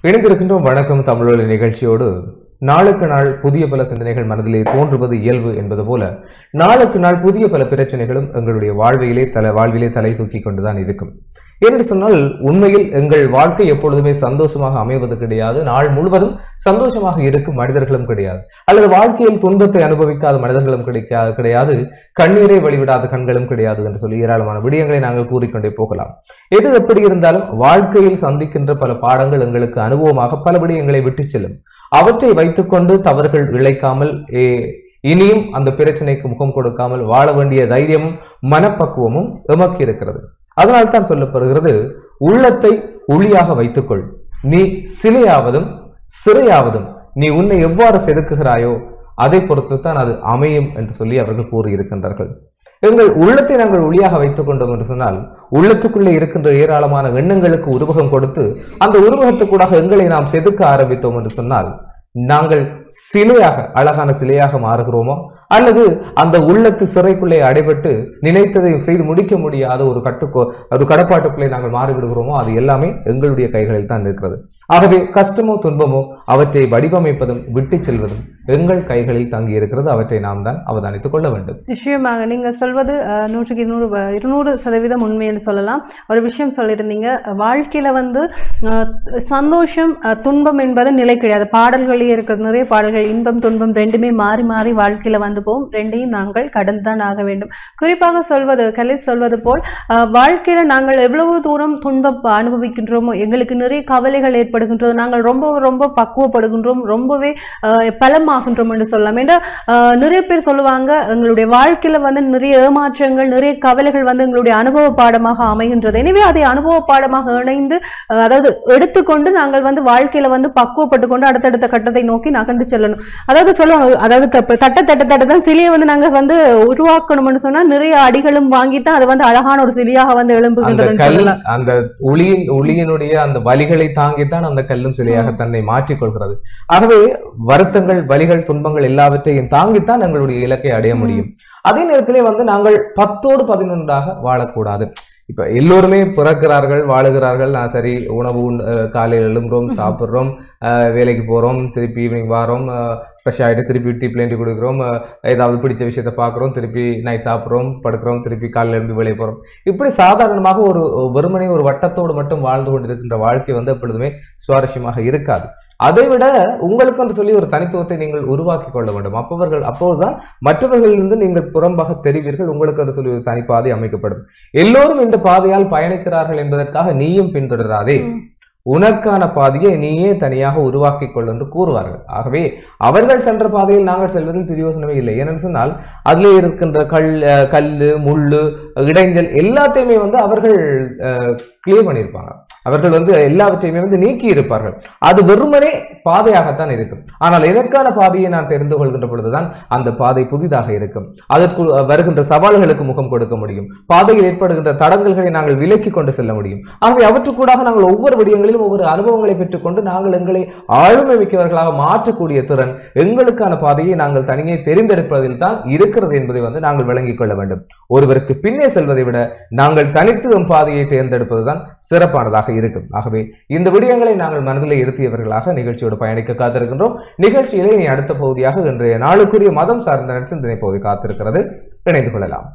இணைந்திருக்கின்றோம் வணக்கம் தமிழொலி நிகழ்ச்சியோடு நாளுக்கு நாள் புதிய பல சிந்தனைகள் மனதிலே தோன்றுவது இயல்பு என்பது போல நாளுக்கு நாள் புதிய பல பிரச்சனைகளும் எங்களுடைய வாழ்விலே தலை வாழ்விலே தலை தூக்கி கொண்டுதான் இருக்கும் என்று சொன்னால் உண்மையில் எங்கள் வாழ்க்கை எப்பொழுதுமே சந்தோஷமாக அமைவது கிடையாது நாள் முழுவதும் சந்தோஷமாக இருக்கும் மனிதர்களும் கிடையாது அல்லது வாழ்க்கையில் துன்பத்தை அனுபவிக்காத மனிதர்களும் கிடைக்காது கிடையாது கண்ணீரை வழிவிடாத கண்களும் கிடையாது என்று சொல்லி ஏராளமான விடயங்களை நாங்கள் கூறிக்கொண்டே போகலாம் எது எப்படி இருந்தாலும் வாழ்க்கையில் சந்திக்கின்ற பல பாடங்கள் எங்களுக்கு அனுபவமாக பல விடயங்களை விட்டுச் செல்லும் அவற்றை வைத்துக்கொண்டு தவறுகள் இழைக்காமல் ஏ- இனியும் அந்த பிரச்சனைக்கு முகம் கொடுக்காமல் வாழ வேண்டிய தைரியமும் மனப்பக்குவமும் எமக்கு இருக்கிறது அதனால் தான் சொல்லப்படுகிறது உள்ளத்தை ஒளியாக வைத்துக்கொள் நீ சிலையாவதும் சிறையாவதும் நீ உன்னை எவ்வாறு செதுக்குகிறாயோ அதை பொறுத்து தான் அது அமையும் என்று சொல்லி அவர்கள் கூறியிருக்கின்றார்கள் எங்கள் உள்ளத்தை நாங்கள் ஒளியாக வைத்துக் கொண்டோம் என்று சொன்னால் உள்ளத்துக்குள்ளே இருக்கின்ற ஏராளமான எண்ணங்களுக்கு உருவகம் கொடுத்து அந்த உருவகத்துக்கூடாக எங்களை நாம் செதுக்க ஆரம்பித்தோம் என்று சொன்னால் நாங்கள் சிலையாக அழகான சிலையாக மாறுகிறோமோ அல்லது அந்த உள்ளத்து சிறைக்குள்ளே அடைபட்டு நினைத்ததை செய்து முடிக்க முடியாத ஒரு கட்டுக்கோ ஒரு கடப்பாட்டுக்குள்ளே நாங்கள் மாறிவிடுகிறோமோ அது எல்லாமே எங்களுடைய கைகளில் தான் இருக்கிறது ஆகவே கஷ்டமோ துன்பமோ அவற்றை வடிவமைப்பதும் விட்டுச் செல்வதும் எங்கள் கைகளில் தங்கி இருக்கிறது அவற்றை நாம் தான் அவதானித்துக் கொள்ள வேண்டும் நிச்சயமாக நீங்க சொல்வது அஹ், நூற்றுக்கு இருநூறு வ- இருநூறு சதவீதம் உண்மைன்னு சொல்லலாம் ஒரு விஷயம் சொல்லியிருந்தீங்க வாழ்க்கையில வந்து அஹ், சந்தோஷம் அஹ், துன்பம் என்பது நிலை கிடையாது பாடல்களே இருக்கிறது நிறைய பாடல்கள் இன்பம் துன்பம் ரெண்டுமே மாறி மாறி வாழ்க்கையில வந்து போகும் ரெண்டையும் நாங்கள் கடந்து தான் ஆக வேண்டும் குறிப்பாக சொல்வது கலித் சொல்வது போல் அஹ், வாழ்க்கையில நாங்கள் எவ்வளவு தூரம் துன்பம் அனுபவிக்கின்றோமோ எங்களுக்கு நிறைய கவலைகள் ஏற்படுகின்றது நாங்கள் ரொம்ப ரொம்ப பக்குவப்படுகின்றோம் ரொம்பவே அஹ், பலமாகின்றோம் என்று சொல்லலாம் ஏன்னா ஆஹ் நிறைய பேர் சொல்லுவாங்க எங்களுடைய வாழ்க்கையில வந்து நிறைய ஏமாற்றங்கள் நிறைய கவலைகள் வந்து எங்களுடைய அனுபவ பாடமாக அமைகின்றது எனவே அதை அனுபவ பாடமாக இணைந்து ஆஹ் அதாவது எடுத்துக்கொண்டு நாங்கள் வந்து வாழ்க்கையில வந்து பக்குவப்பட்டு கொண்டு அடுத்தடுத்த கட்டத்தை நோக்கி நகர்ந்து செல்லணும் அதாவது சொல்லணும் அதாவது தப்ப- தட்ட தட்ட தட்ட தான் சிலையை வந்து நாங்க வந்து உருவாக்கணும்னு சொன்னா நிறைய அடிகளும் வாங்கித்தான் அது வந்து அழகான ஒரு சிலையாக வந்து அந்த எழும்புகின்றதுன்னு கல் சொல்லலாம் அந்த ஒளியின் ஒளியினுடைய அந்த வலிகளை தாங்கித்தான் அந்த கல்லும் சிலையாக தன்னை மாற்றிக் கொள்கிறது ஆகவே வருத்தங்கள் வலிகள் துன்பங்கள் எல்லாவற்றையும் தாங்கித்தான் எங்களுடைய இலக்கை அடைய முடியும் அதே நேரத்திலே வந்து நாங்கள் பத்தோடு பதினொன்றாக வாழக்கூடாது இப்ப எல்லோருமே பிறக்கிறார்கள் வாழுகிறார்கள் நான் சரி உணவு உண்- அஹ் காலையில் எழும்புறோம் சாப்பிடுறோம் அஹ் வேலைக்கு போறோம் திருப்பி ஈவினிங் வாரோம் ஃப்ரெஷ் ஆகிட்டு திருப்பி டீ பிளேண்டி குடிக்கிறோம் அஹ் ஏதாவது பிடிச்ச விஷயத்த பார்க்குறோம் திருப்பி நைட் சாப்பிட்றோம் படுக்கிறோம் திருப்பி காலையில் எழும்பி வெளியே போகிறோம் இப்படி சாதாரணமாக ஒரு வெறுமனே ஒரு வட்டத்தோடு மட்டும் வாழ்ந்து கொண்டிருக்கின்ற வாழ்க்கை வந்து எப்பொழுதுமே சுவாரஸ்யமாக இருக்காது அதை விட உங்களுக்கு என்று சொல்லி ஒரு தனித்துவத்தை நீங்கள் உருவாக்கி கொள்ள வேண்டும் அப்பவர்கள் அப்போதுதான் மற்றவர்களிலிருந்து நீங்கள் புறம்பாக தெரிவீர்கள் உங்களுக்கு என்று சொல்லி ஒரு தனிப்பாதை அமைக்கப்படும் எல்லோரும் இந்த பாதையால் பயணிக்கிறார்கள் என்பதற்காக நீயும் பின்தொடராதே ம். உனக்கான பாதையை நீயே தனியாக உருவாக்கிக் கொள் என்று கூறுவார்கள் ஆகவே அவர்கள் சென்ற பாதையில் நாங்கள் செல்வதில் பிரயோசனமே இல்லை ஏனென்று சொன்னால் அதிலே இருக்கின்ற கல் அஹ், கல்லு முள்ளு இடைஞ்சல் எல்லாத்தையுமே வந்து அவர்கள் கிளியர் பண்ணியிருப்பாங்க அவர்கள் வந்து எல்லாவற்றையுமே வந்து நீக்கி இருப்பார்கள் அது வெறுமனே பாதையாகத்தான் இருக்கும் ஆனால் எனக்கான பாதையை நான் தெரிந்து கொள்கின்ற பொழுதுதான் அந்த பாதை புதிதாக இருக்கும் அதற்கு வருகின்ற சவால்களுக்கு முகம் கொடுக்க முடியும் பாதையில் ஏற்படுகின்ற தடங்கல்களை நாங்கள் விலக்கி கொண்டு செல்ல முடியும் ஆகவே அவற்றுக்கூடாக நாங்கள் ஒவ்வொரு விடயங்களிலும் ஒவ்வொரு அனுபவங்களை பெற்றுக்கொண்டு நாங்கள் எங்களை ஆளுமை மிக்கவர்களாக மாற்றக்கூடிய திறன் எங்களுக்கான பாதையை நாங்கள் தனியே தெரிந்தெடுப்பதில் தான் இருக்கிறது என்பதை வந்து நாங்கள் விளங்கிக் கொள்ள வேண்டும் ஒருவருக்கு பின்னே செல்வதை விட நாங்கள் தனித்து நம் பாதையை தேர்ந்தெடுப்பதுதான் சிறப்பானதாக இருக்கும் ஆகவே இந்த விடயங்களை நாங்கள் மனதில் இருத்தியவர்களாக நிகழ்ச்சியோடு பயணிக்க காத்திருக்கின்றோம் நிகழ்ச்சியிலே இனி அடுத்த பகுதியாக இன்றைய நாளுக்குரிய மதம் சார்ந்த சிந்தனை பகுதி காத்திருக்கிறது இணைந்து கொள்ளலாம்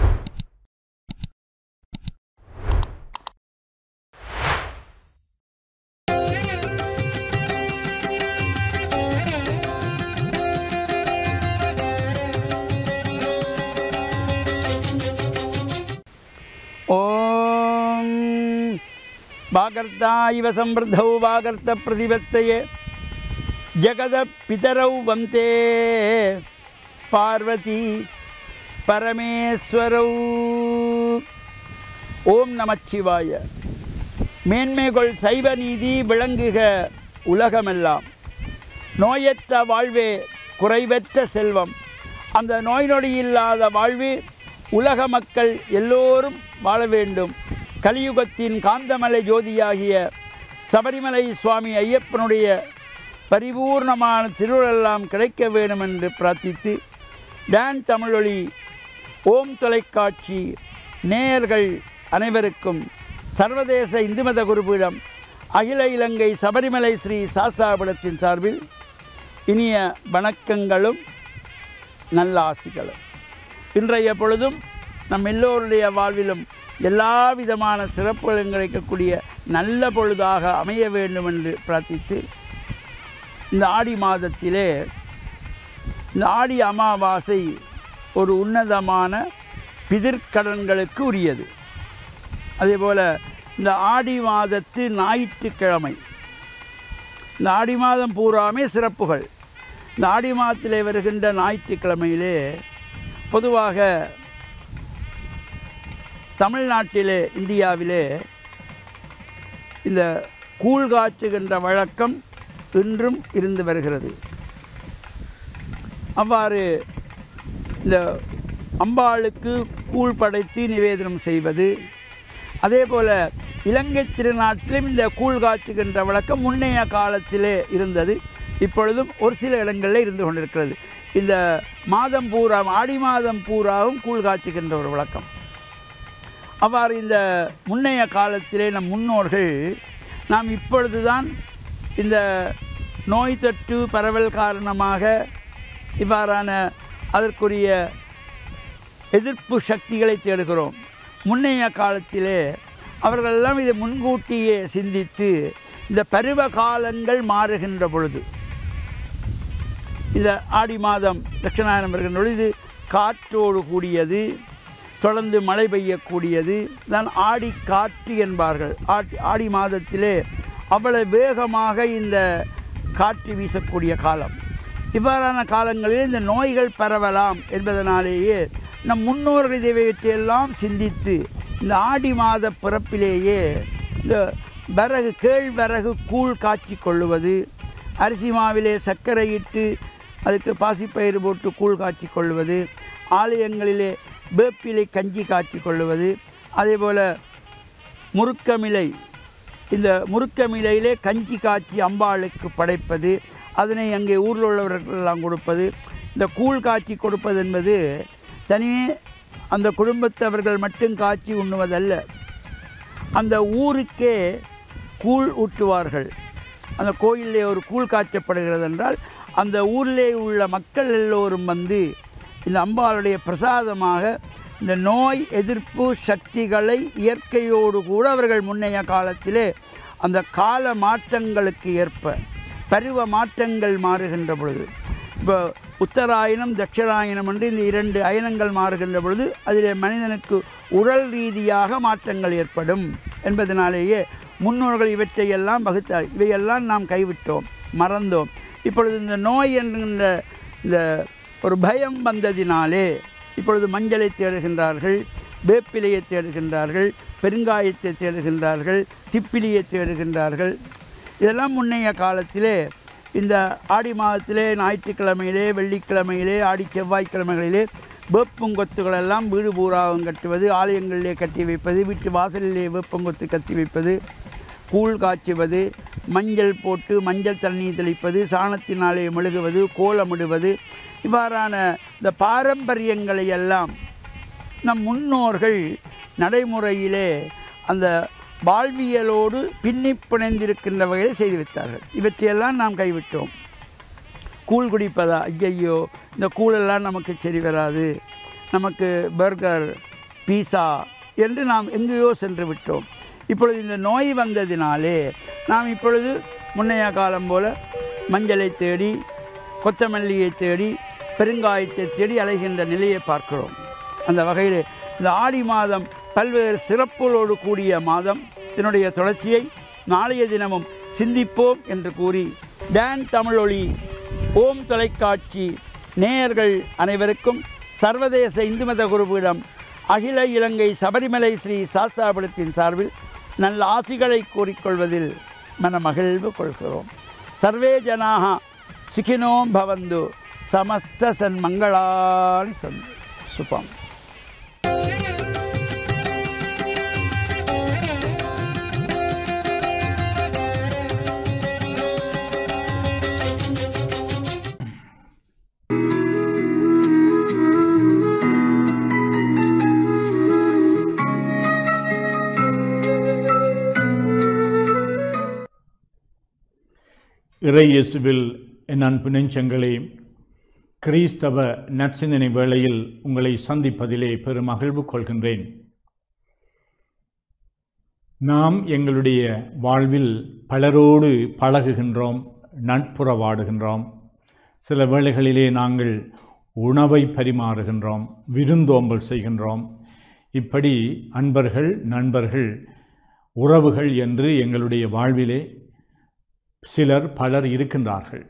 ॐ वागर्ता इव समृद्धौ वागर्तप्रतिपत्तये जगदपितरौ वन्ते பார்வதி பரமேஸ்வரௌ ஓம் நமச்சிவாய மேன்மைகள் சைவ நீதி விளங்குக உலகமெல்லாம் நோயற்ற வாழ்வே குறைவற்ற செல்வம் அந்த நோய் நொடி இல்லாத வாழ்வு உலக மக்கள் எல்லோரும் வாழ வேண்டும் கலியுகத்தின் காந்தமலை ஜோதியாகிய சபரிமலை சுவாமி ஐயப்பனுடைய பரிபூர்ணமான திருவுரெல்லாம் கிடைக்க வேண்டும் என்று பிரார்த்தித்து டான் தமிழொலி ஓம் தொலைக்காட்சி நேயர்கள் அனைவருக்கும் சர்வதேச இந்து மத குருபீடம் அகில இலங்கை சபரிமலை ஸ்ரீ சாஸ்தாபுரத்தின் சார்பில் இனிய வணக்கங்களும் நல்ல ஆசிகளும் இன்றைய பொழுதும் நம் எல்லோருடைய வாழ்விலும் எல்லா விதமான சிறப்புகளும் கிடைக்கக்கூடிய நல்ல பொழுதாக அமைய வேண்டும் என்று பிரார்த்தித்து இந்த ஆடி மாதத்திலே இந்த ஆடி அமாவாசை ஒரு உன்னதமான பிதிர்க்கடன்களுக்கு உரியது அதேபோல் இந்த ஆடி மாதத்து ஞாயிற்றுக்கிழமை இந்த ஆடி மாதம் பூராமே சிறப்புகள் இந்த ஆடி மாதத்திலே வருகின்ற ஞாயிற்றுக்கிழமையிலே பொதுவாக தமிழ்நாட்டிலே இந்தியாவிலே இந்த கூழ் காய்ச்சுகின்ற வழக்கம் இன்றும் இருந்து வருகிறது அவ்வாறு இந்த அம்பாளுக்கு கூழ் படைத்து நிவேதனம் செய்வது அதே போல் இலங்கை திருநாட்டிலும் இந்த கூழ் காய்ச்சுகின்ற வழக்கம் முன்னைய காலத்திலே இருந்தது இப்பொழுதும் ஒரு சில இடங்களில் இருந்து கொண்டிருக்கிறது இந்த மாதம் பூரா ஆடி மாதம் பூராவும் கூழ் காய்ச்சுகின்ற ஒரு வழக்கம் அவ்வாறு இந்த முன்னைய காலத்திலே நம் முன்னோர்கள் நாம் இப்பொழுதுதான் இந்த நோய் தொற்று பரவல் காரணமாக இவ்வாறான அதற்குரிய எதிர்ப்பு சக்திகளை தேடுகிறோம் முன்னைய காலத்திலே அவர்களெல்லாம் இதை முன்கூட்டியே சிந்தித்து இந்த பருவ காலங்கள் மாறுகின்ற பொழுது இந்த ஆடி மாதம் தட்சிணாயனம் வருகின்ற பொழுது காற்றோடு கூடியது தொடர்ந்து மழை பெய்யக்கூடியது தான் ஆடி காற்று என்பார்கள் ஆடி ஆடி மாதத்திலே அவ்வளவு வேகமாக இந்த காற்று வீசக்கூடிய காலம் இவ்வாறான காலங்களில் இந்த நோய்கள் பரவலாம் என்பதனாலேயே நம் முன்னோர்கள் இதைவற்றையெல்லாம் சிந்தித்து இந்த ஆடி மாத பிறப்பிலேயே இந்த வரகு கேழ்வரகு கூழ் காய்ச்சி கொள்ளுவது அரிசி மாவிலே சர்க்கரை இட்டு அதுக்கு பாசிப்பயிறு போட்டு கூழ் காய்ச்சி கொள்வது ஆலயங்களிலே வேப்பிலை கஞ்சி காய்ச்சி கொள்வது அதேபோல் முருக்கமிலை இந்த முருக்கமிலையிலே கஞ்சி காய்ச்சி அம்பாளுக்கு படைப்பது அதனை அங்கே ஊரில் உள்ளவர்களெல்லாம் கொடுப்பது இந்த கூழ் காய்ச்சி கொடுப்பது என்பது தனியே அந்த குடும்பத்தவர்கள் மட்டும் காய்ச்சி உண்ணுவதல்ல அந்த ஊருக்கே கூழ் ஊற்றுவார்கள் அந்த கோயிலே ஒரு கூழ் காய்ச்சப்படுகிறது என்றால் அந்த ஊரிலே உள்ள மக்கள் எல்லோரும் வந்து இந்த அம்பாளுடைய பிரசாதமாக இந்த நோய் எதிர்ப்பு சக்திகளை இயற்கையோடு கூட அவர்கள் முன்னைய காலத்திலே அந்த கால மாற்றங்களுக்கு ஏற்ப பருவ மாற்றங்கள் மாறுகின்ற பொழுது இப்போ உத்தராயணம் தட்சிணாயனம் என்று இந்த இரண்டு அயனங்கள் மாறுகின்ற பொழுது அதிலே மனிதனுக்கு உடல் ரீதியாக மாற்றங்கள் ஏற்படும் என்பதனாலேயே முன்னோர்கள் இவற்றையெல்லாம் வகுத்தார் இவையெல்லாம் நாம் கைவிட்டோம் மறந்தோம் இப்பொழுது இந்த நோய் என்கின்ற இந்த ஒரு பயம் வந்ததினாலே இப்பொழுது மஞ்சளை தேடுகின்றார்கள் வேப்பிலையை தேடுகின்றார்கள் பெருங்காயத்தை தேடுகின்றார்கள் திப்பிலியை தேடுகின்றார்கள் இதெல்லாம் முன்னைய காலத்திலே இந்த ஆடி மாதத்திலே ஞாயிற்றுக்கிழமையிலே வெள்ளிக்கிழமையிலே ஆடி செவ்வாய்க்கிழமைகளிலே வேப்பங்கொத்துகளெல்லாம் வீடு பூராவும் கட்டுவது ஆலயங்களிலே கட்டி வைப்பது வீட்டு வாசலிலே வேப்பங்கொத்து கட்டி வைப்பது கூழ் காய்ச்சுவது மஞ்சள் போட்டு மஞ்சள் தண்ணீர் தெளிப்பது சாணத்தினாலே மெழுகுவது கோலமிடுவது இவ்வாறான இந்த பாரம்பரியங்களை எல்லாம் நம் முன்னோர்கள் நடைமுறையிலே அந்த வாழ்வியலோடு பின்னி பிணைந்திருக்கின்ற வகையில் செய்து வைத்தார்கள் இவற்றையெல்லாம் நாம் கைவிட்டோம் கூழ் குடிப்பதா ஐயையோ இந்த கூழெல்லாம் நமக்கு சரி வராது நமக்கு பர்கர் பீஸா என்று நாம் எங்கேயோ சென்று விட்டோம் இப்பொழுது இந்த நோய் வந்ததினாலே நாம் இப்பொழுது முன்னைய காலம் போல மஞ்சளை தேடி கொத்தமல்லியை தேடி பெருங்காயத்தை தேடி அலைகின்ற நிலையை பார்க்கிறோம் அந்த வகையில் இந்த ஆடி மாதம் பல்வேறு சிறப்புகளோடு கூடிய மாதம் இதனுடைய தொடர்ச்சியை நாளைய தினமும் சிந்திப்போம் என்று கூறி டான் தமிழொலி ஓம் தொலைக்காட்சி நேயர்கள் அனைவருக்கும் சர்வதேச இந்து மத குருவிடம் அகில இலங்கை சபரிமலை ஸ்ரீ சாஸ்தாபுரத்தின் சார்பில் நல்ல ஆசிகளை கூறிக்கொள்வதில் மனமகிழ்வு கொள்கிறோம் சர்வே ஜனாக சுகினோம் பவந்து சமஸ்த சன்மங்களானி சந்து சுபம் இறை இயேசுவில் என் அன்பு நெஞ்சங்களே கிறிஸ்தவ நற்சிந்தனை வேளையில் உங்களை சந்திப்பதிலே பெரும் மகிழ்வு கொள்கின்றேன் நாம் எங்களுடைய வாழ்வில் பலரோடு பழகுகின்றோம் நட்புறவாடுகின்றோம் சில வேளைகளிலே நாங்கள் உணவை பரிமாறுகின்றோம் விருந்தோம்பல் செய்கின்றோம் இப்படி அன்பர்கள் நண்பர்கள் உறவுகள் என்று எங்களுடைய வாழ்விலே சிலர் பலர் இருக்கின்றார்கள்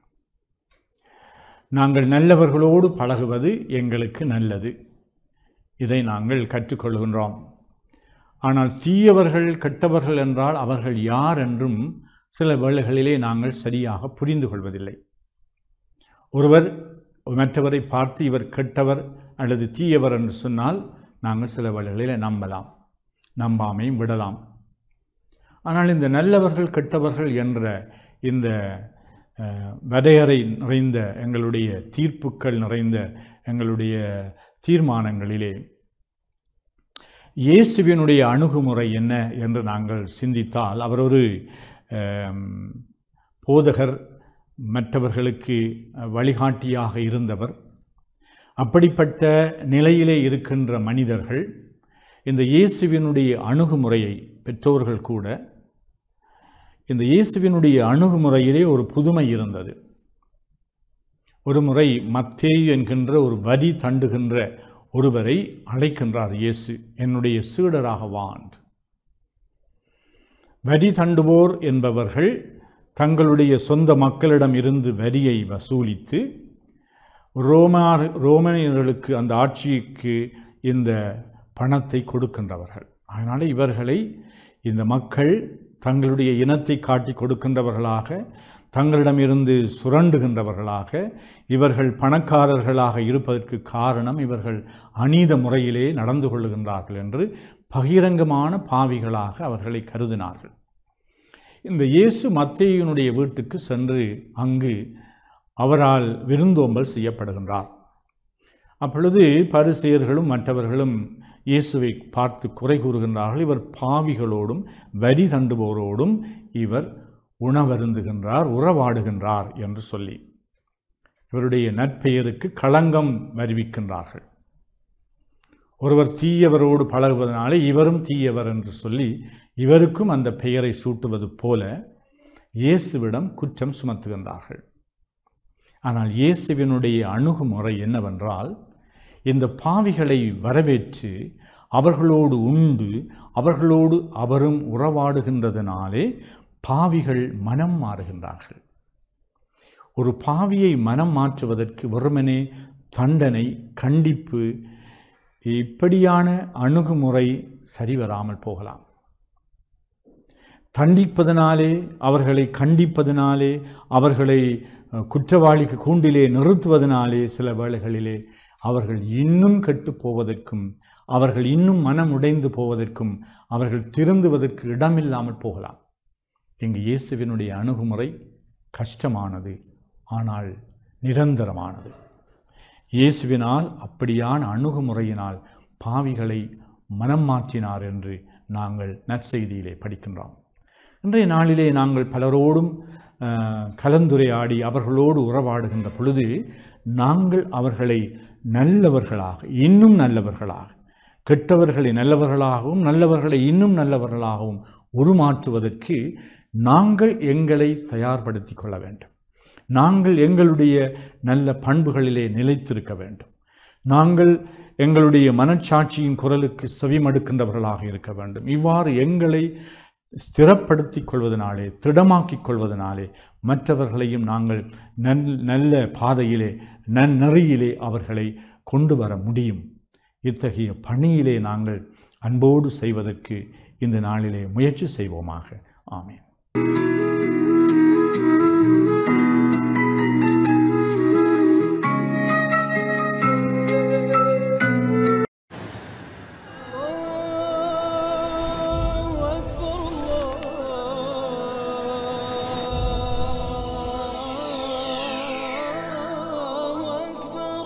நாங்கள் நல்லவர்களோடு பழகுவது எங்களுக்கு நல்லது இதை நாங்கள் கற்றுக்கொள்கின்றோம் ஆனால் தீயவர்கள் கெட்டவர்கள் என்றால் அவர்கள் யார் என்றும் சில வேளைகளிலே நாங்கள் சரியாக புரிந்து கொள்வதில்லை ஒருவர் மற்றவரை பார்த்து இவர் கெட்டவர் அல்லது தீயவர் என்று சொன்னால் நாங்கள் சில வேளைகளிலே நம்பலாம் நம்பாமையும் விடலாம் ஆனால் இந்த நல்லவர்கள் கெட்டவர்கள் என்ற இந்த அஹ், வரையறை நிறைந்த எங்களுடைய தீர்ப்புக்கள் நிறைந்த எங்களுடைய தீர்மானங்களிலே இயேசுவினுடைய அணுகுமுறை என்ன என்று நாங்கள் சிந்தித்தால் அவர் ஒரு ஆம், போதகர் மற்றவர்களுக்கு வழிகாட்டியாக இருந்தவர் அப்படிப்பட்ட நிலையிலே இருக்கின்ற மனிதர்கள் இந்த இயேசுவினுடைய அணுகுமுறையை பெற்றோர்கள் கூட இந்த இயேசுவினுடைய அணுகுமுறையிலே ஒரு புதுமை இருந்தது ஒரு முறை மத்தேயு என்கின்ற ஒரு வரி தண்டுகின்ற ஒருவரை அழைக்கின்றார் இயேசு என்னுடைய சீடராக வான் வரி தண்டுவோர் என்பவர்கள் தங்களுடைய சொந்த மக்களிடம் இருந்து வரியை வசூலித்து ரோமார் ரோமனியர்களுக்கு அந்த ஆட்சிக்கு இந்த பணத்தை கொடுக்கின்றவர்கள் அதனால் இவர்களை இந்த மக்கள் தங்களுடைய இனத்தை காட்டி கொடுக்கின்றவர்களாக தங்களிடமிருந்து சுரண்டுகின்றவர்களாக இவர்கள் பணக்காரர்களாக இருப்பதற்கு காரணம் இவர்கள் அநீத முறையிலே நடந்து கொள்ளுகின்றார்கள் என்று பகிரங்கமான பாவிகளாக அவர்களை கருதினார்கள் இந்த இயேசு மத்தேயுனுடைய வீட்டுக்கு சென்று அங்கு அவரால் விருந்தோம்பல் செய்யப்படுகின்றார் அப்பொழுது பரிசெயர்களும் மற்றவர்களும் இயேசுவை பார்த்து குறை கூறுகின்றார்கள் இவர் பாவிகளோடும் வரி தண்டுவோரோடும் இவர் உணவருந்துகின்றார் உறவாடுகின்றார் என்று சொல்லி இவருடைய நற்பெயருக்கு களங்கம் வருவிக்கின்றார்கள் ஒருவர் தீயவரோடு பழகுவதனாலே இவரும் தீயவர் என்று சொல்லி இவருக்கும் அந்த பெயரை சூட்டுவது போல இயேசுவிடம் குற்றம் சுமத்துகின்றார்கள் ஆனால் இயேசுவினுடைய அணுகுமுறை என்னவென்றால் இந்த பாவிகளை வரவேற்று அவர்களோடு உண்டு அவர்களோடு அவரும் உறவாடுகின்றதினாலே பாவிகள் மனம் மாறுகின்றார்கள் ஒரு பாவியை மனம் மாற்றுவதற்கு வெறுமனே தண்டனை கண்டிப்பு இப்படியான அணுகுமுறை சரிவராமல் போகலாம் தண்டிப்பதனாலே அவர்களை கண்டிப்பதனாலே அவர்களை அஹ், குற்றவாளிக்கு கூண்டிலே நிறுத்துவதனாலே சில வேளைகளிலே அவர்கள் இன்னும் கெட்டுப் போவதற்கும் அவர்கள் இன்னும் மனம் உடைந்து போவதற்கும் அவர்கள் திருந்துவதற்கு இடமில்லாமல் போகலாம் இங்கு இயேசுவினுடைய அணுகுமுறை கஷ்டமானது ஆனால் நிரந்தரமானது இயேசுவினால் அப்படியான அணுகுமுறையினால் பாவிகளை மனம் மாற்றினார் என்று நாங்கள் நற்செய்தியிலே படிக்கின்றோம் இன்றைய நாளிலே நாங்கள் பலரோடும் அஹ், கலந்துரையாடி அவர்களோடு உறவாடுகின்ற பொழுது நாங்கள் அவர்களை நல்லவர்களாக இன்னும் நல்லவர்களாக கெட்டவர்களை நல்லவர்களாகவும் நல்லவர்களை இன்னும் நல்லவர்களாகவும் உருமாற்றுவதற்கு நாங்கள் எங்களை தயார்படுத்திக் கொள்ள வேண்டும் நாங்கள் எங்களுடைய நல்ல பண்புகளிலே நிலைத்திருக்க வேண்டும் நாங்கள் எங்களுடைய மனச்சாட்சியின் குரலுக்கு செவிமடுக்கின்றவர்களாக இருக்க வேண்டும் இவ்வாறு எங்களை ஸ்திரப்படுத்திக் கொள்வதனாலே திடமாக்கிக் கொள்வதனாலே மற்றவர்களையும் நாங்கள் நல் நல்ல பாதையிலே நன்னெறியிலே அவர்களை கொண்டு வர முடியும் இத்தகைய பணியிலே நாங்கள் அன்போடு செய்வதற்கு இந்த நாளிலே முயற்சி செய்வோமாக ஆமென் الله أكبر الله أكبر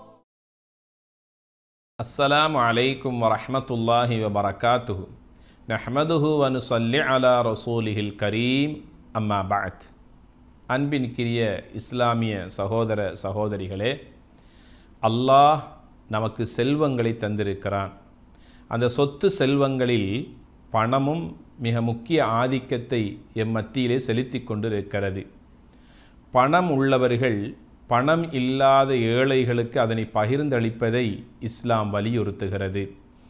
அஸ்ஸலாமு அலைக்கும் வரஹ்மத்துல்லாஹி வபரகாத்துஹு நஹ்மதுஹு வனுசல்லி அலா ரசூலிஹில் கரீம் அம்மா பாத் அன்பின்கிரிய இஸ்லாமிய சகோதர சகோதரிகளே அல்லாஹ் நமக்கு செல்வங்களை தந்திருக்கிறான் அந்த சொத்து செல்வங்களில் பணமும் மிக முக்கிய ஆதிக்கத்தை எம் மத்தியிலே செலுத்தி கொண்டிருக்கிறது பணம் உள்ளவர்கள் பணம் இல்லாத ஏழைகளுக்கு அதனை பகிர்ந்தளிப்பதை இஸ்லாம் வலியுறுத்துகிறது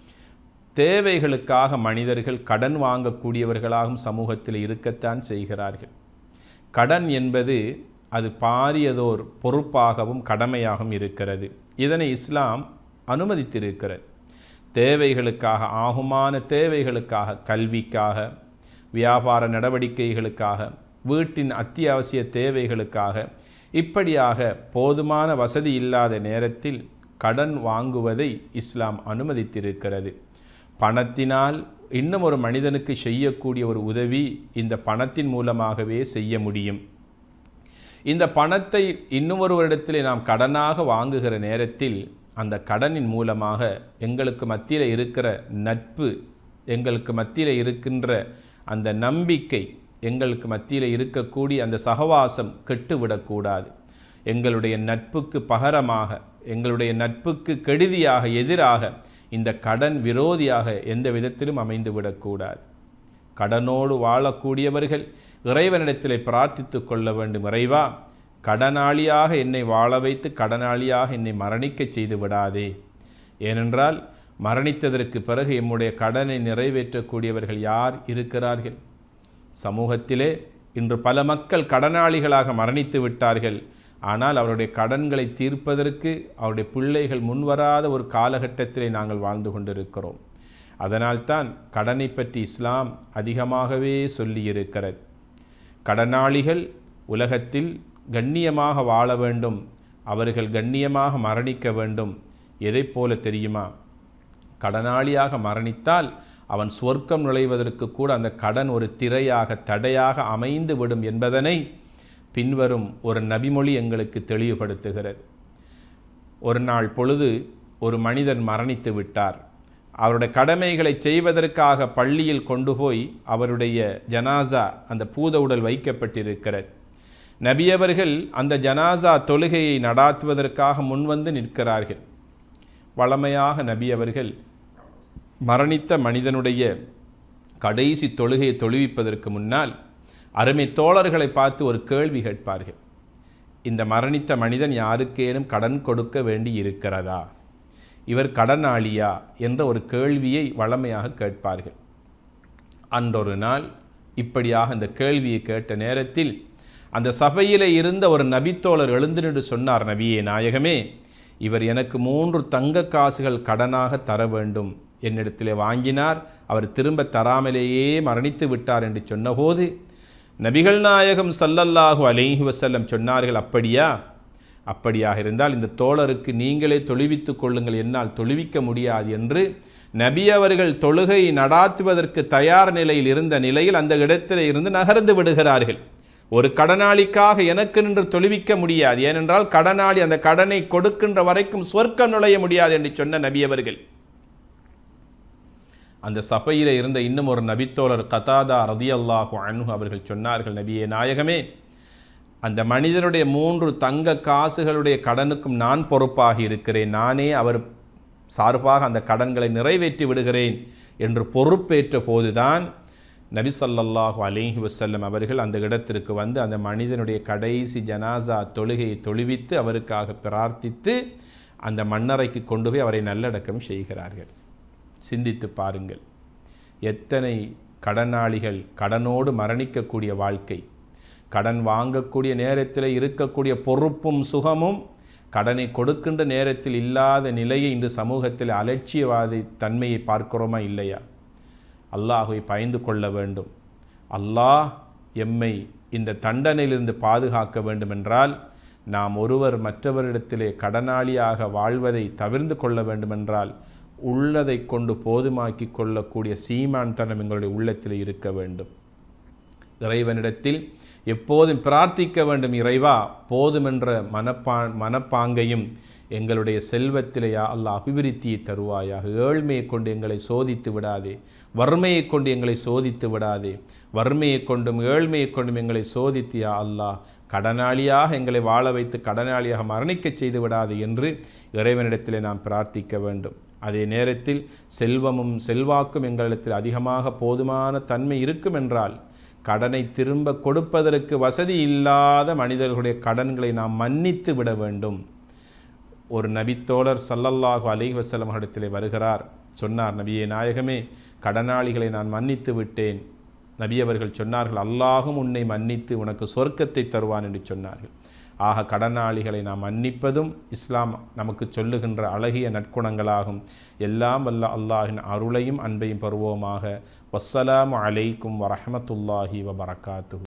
தேவைகளுக்காக மனிதர்கள் கடன் வாங்கக்கூடியவர்களாகவும் சமூகத்தில் இருக்கத்தான் செய்கிறார்கள் கடன் என்பது அது பாரியதோர் பொறுப்பாகவும் கடமையாகவும் இருக்கிறது இதனை இஸ்லாம் அனுமதித்திருக்கிறது தேவைகளுக்காக ஆகுமான தேவைகளுக்காக கல்விக்காக வியாபார நடவடிக்கைகளுக்காக வீட்டின் அத்தியாவசிய தேவைகளுக்காக இப்படியாக போதுமான வசதி இல்லாத நேரத்தில் கடன் வாங்குவதை இஸ்லாம் அனுமதித்திருக்கிறது பணத்தினால் இன்னும் ஒரு மனிதனுக்கு செய்யக்கூடிய ஒரு உதவி இந்த பணத்தின் மூலமாகவே செய்ய முடியும் இந்த பணத்தை இன்னும் ஒருவரிடத்திலே நாம் கடனாக வாங்குகிற நேரத்தில் அந்த கடனின் மூலமாக எங்களுக்கு மத்தியில் இருக்கிற நட்பு எங்களுக்கு மத்தியில் இருக்கின்ற அந்த நம்பிக்கை எங்களுக்கு மத்தியில் இருக்கக்கூடிய அந்த சகவாசம் கெட்டுவிடக்கூடாது எங்களுடைய நட்புக்கு பகரமாக எங்களுடைய நட்புக்கு கெடுதியாக எதிராக இந்த கடன் விரோதியாக எந்த விதத்திலும் அமைந்து விடக்கூடாது கடனோடு வாழக்கூடியவர்கள் இறைவனிடத்திலே பிரார்த்தித்து கொள்ள வேண்டும் இறைவா கடனாளியாக என்னை வாழ வைத்து கடனாளியாக என்னை மரணிக்கச் செய்து விடாதே ஏனென்றால் மரணித்ததற்கு பிறகு எம்முடைய கடனை நிறைவேற்றக்கூடியவர்கள் யார் இருக்கிறார்கள் சமூகத்திலே இன்று பல மக்கள் கடனாளிகளாக மரணித்து விட்டார்கள் ஆனால் அவருடைய கடன்களை தீர்ப்பதற்கு அவருடைய பிள்ளைகள் முன்வராத ஒரு காலகட்டத்திலே நாங்கள் வாழ்ந்து கொண்டிருக்கிறோம் அதனால்தான் கடனை பற்றி இஸ்லாம் அதிகமாகவே சொல்லியிருக்கிறது கடனாளிகள் உலகத்தில் கண்ணியமாக வாழ வேண்டும் அவர்கள் கண்ணியமாக மரணிக்க வேண்டும் எதைப் போல தெரியுமா கடனாளியாக மரணித்தால் அவன் சொர்க்கம் நுழைவதற்கு கூட அந்த கடன் ஒரு திரையாக தடையாக அமைந்து விடும் என்பதனை பின்வரும் ஒரு நபிமொழி எங்களுக்கு தெளிவுபடுத்துகிறது ஒரு நாள் பொழுது ஒரு மனிதன் மரணித்து விட்டார் அவருடைய கடமைகளை செய்வதற்காக பள்ளியில் கொண்டு போய் அவருடைய ஜனாசா அந்த பூத உடல் வைக்கப்பட்டிருக்கிறது நபியவர்கள் அந்த ஜனாசா தொழுகையை நடாத்துவதற்காக முன்வந்து நிற்கிறார்கள் வளமையாக நபியவர்கள் மரணித்த மனிதனுடைய கடைசி தொழுகையை தொழுவிப்பதற்கு முன்னால் அருமை தோழர்களை பார்த்து ஒரு கேள்வி கேட்பார்கள் இந்த மரணித்த மனிதன் யாருக்கேனும் கடன் கொடுக்க வேண்டி இருக்கிறதா இவர் கடனாளியா என்ற ஒரு கேள்வியை வளமையாக கேட்பார்கள் அன்றொரு நாள் இப்படியாக அந்த கேள்வியை கேட்ட நேரத்தில் அந்த சபையிலே இருந்த ஒரு நபித்தோழர் எழுந்து நின்று சொன்னார் நபியே நாயகமே இவர் எனக்கு மூன்று தங்க காசுகள் கடனாக தர வேண்டும் என்னிடத்திலே வாங்கினார் அவர் திரும்ப தராமலேயே மரணித்து விட்டார் என்று சொன்னபோது நபிகள் நாயகம் சல்லல்லாஹு அலைஹி வசல்லம் சொன்னார்கள் அப்படியா அப்படியாக இருந்தால் இந்த தோழருக்கு நீங்களே தொழுவித்துக் கொள்ளுங்கள் என்னால் தொழுவிக்க முடியாது என்று நபி அவர்கள் தொழுகை நடாத்துவதற்கு தயார் நிலையில் இருந்த நிலையில் அந்த இடத்திலே இருந்து நகர்ந்து விடுகிறார்கள் ஒரு கடனாளிக்காக எனக்கு நின்று தொழுவிக்க முடியாது ஏனென்றால் கடனாளி அந்த கடனை கொடுக்கின்ற வரைக்கும் சொர்க்கம் நுழைய முடியாது என்று சொன்ன நபி அவர்கள் அந்த சபையில் இருந்த இன்னும் ஒரு நபித்தோழர் கதாதா ரதியல்லாஹு அன்ஹு அவர்கள் சொன்னார்கள் நபியே நாயகமே அந்த மனிதனுடைய மூன்று தங்க காசுகளுடைய கடனுக்கும் நான் பொறுப்பாக இருக்கிறேன் நானே அவர் சார்பாக அந்த கடன்களை நிறைவேற்றி விடுகிறேன் என்று பொறுப்பேற்ற போதுதான் நபி ஸல்லல்லாஹு அலைஹி வஸல்லம் அவர்கள் அந்த இடத்திற்கு வந்து அந்த மனிதனுடைய கடைசி ஜனாசா தொழுகையை தொழுவித்து அவருக்காக பிரார்த்தித்து அந்த மண்ணறைக்கு கொண்டு போய் அவரை நல்லடக்கம் செய்கிறார்கள் சிந்தித்து பாருங்கள் எத்தனை கடனாளிகள் கடனோடு மரணிக்கக்கூடிய வாழ்க்கை கடன் வாங்கக்கூடிய நேரத்தில் இருக்கக்கூடிய பொறுப்பும் சுகமும் கடனை கொடுக்கின்ற நேரத்தில் இல்லாத நிலையை இன்று சமூகத்தில் அலட்சியவாதி தன்மையை பார்க்கிறோமா இல்லையா அல்லாஹை பயந்து கொள்ள வேண்டும் அல்லாஹ் எம்மை இந்த தண்டனையிலிருந்து பாதுகாக்க வேண்டுமென்றால் நாம் ஒருவர் மற்றவரிடத்திலே கடனாளியாக வாழ்வதை தவிர்ந்து கொள்ள வேண்டுமென்றால் உள்ளதை கொண்டு போதுமாக்கி கொள்ளக்கூடிய சீமான் தனம் எங்களுடைய உள்ளத்தில் இருக்க வேண்டும் இறைவனிடத்தில் எப்போதும் பிரார்த்திக்க வேண்டும் இறைவா போதுமென்ற மனப்பா மனப்பாங்கையும் எங்களுடைய செல்வத்திலே யா அல்லாஹ் அபிவிருத்தியை தருவாயாக ஏழ்மையை கொண்டு எங்களை சோதித்து விடாதே வறுமையை கொண்டு எங்களை சோதித்து விடாதே வறுமையை கொண்டும் ஏழ்மையை கொண்டும் எங்களை சோதித்து யா அல்லாஹ் கடனாளியாக எங்களை வாழ வைத்து கடனாளியாக மரணிக்கச் செய்து விடாதே என்று இறைவனிடத்திலே நாம் பிரார்த்திக்க வேண்டும் அதே நேரத்தில் செல்வமும் செல்வாக்கும் எங்களிடத்தில் அதிகமாக போதுமான தன்மை இருக்கும் என்றால் கடனை திரும்ப கொடுப்பதற்கு வசதி இல்லாத மனிதர்களுடைய கடன்களை நாம் மன்னித்து விட வேண்டும் ஒரு நபித்தோழர் சல்லல்லாஹு அலைஹி வஸல்லம் இடத்திலே வருகிறார் சொன்னார் நபியே நாயகமே கடனாளிகளை நான் மன்னித்து விட்டேன் நபி அவர்கள் சொன்னார்கள் அல்லாஹும் உன்னை மன்னித்து உனக்கு சொர்க்கத்தை தருவான் என்று சொன்னார்கள் ஆக கடனாளிகளை நாம் மன்னிப்பதும் இஸ்லாம் நமக்கு சொல்லுகின்ற அழகிய நற்குணங்களாகும் எல்லாம் வல்ல அல்லாஹின் அருளையும் அன்பையும் பெறுவோமாக வஸ்ஸலாமு அலைக்கும் வரஹமத்துல்லாஹி வபரகாத்து